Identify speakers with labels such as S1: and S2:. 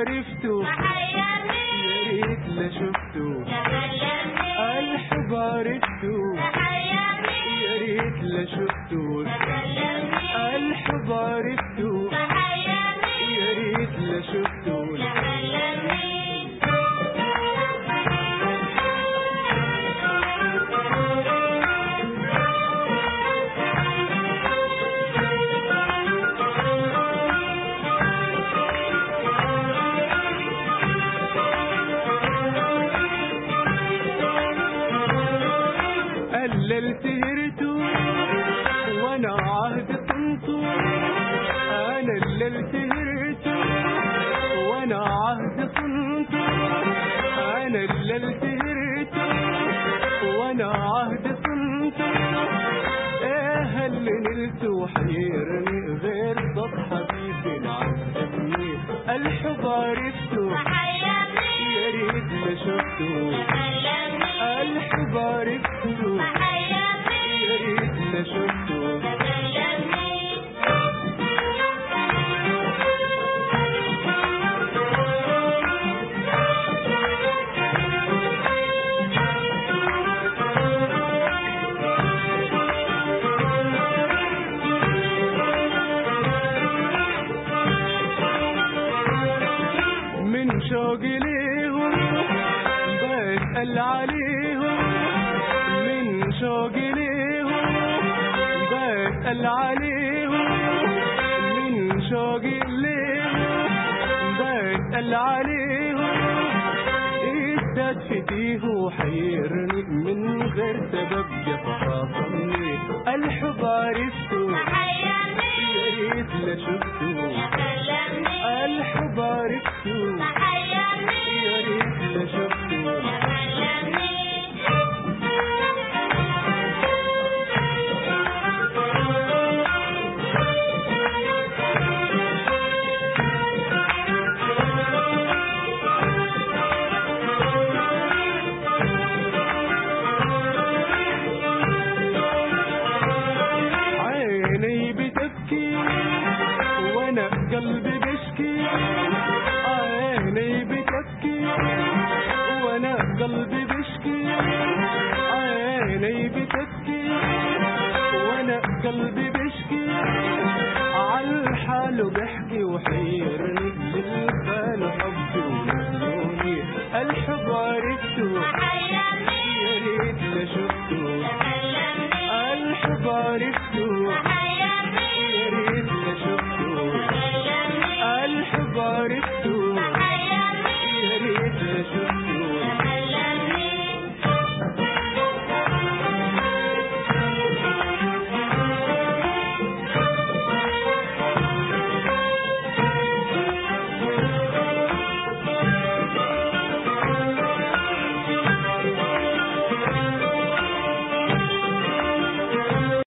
S1: عرفته يا ريت لا شفته الحب عرفته يا ريت لا شفته الحب عرفته يا ريت لا شفته قللت هرته وانا عهد صنته انا اللي التهرته وانا عهد صنته انا اللي التهرته وانا عهد صنته ايه اللي نلته وحيرني غير ضد حبيبي العذبني الحب عرفته يا ريت ما شفته الحب عرفته يا ريت ما شفته من شوقي ليهم بسأل عليهم من شوقي ليهم بسأل عليهم من شوقي ليهم بسأل عليهم ازداد فتيه وحيرني من غير سبب يتخاصمني الحب عرفته يا ريت لا شفته الحب عرفته يا ريت لا شفته عيني بتبكي وانا قلبي بشكي عيني بتبكي وانا قلبي بشكي عيني بتبكي وانا قلبي بشكي عالحال بحكي وحيرني للخال حبي ونسوني الحب عرفته يا ريت لا شفته الحب عرفته يا ريت لا شفته الحب عرفته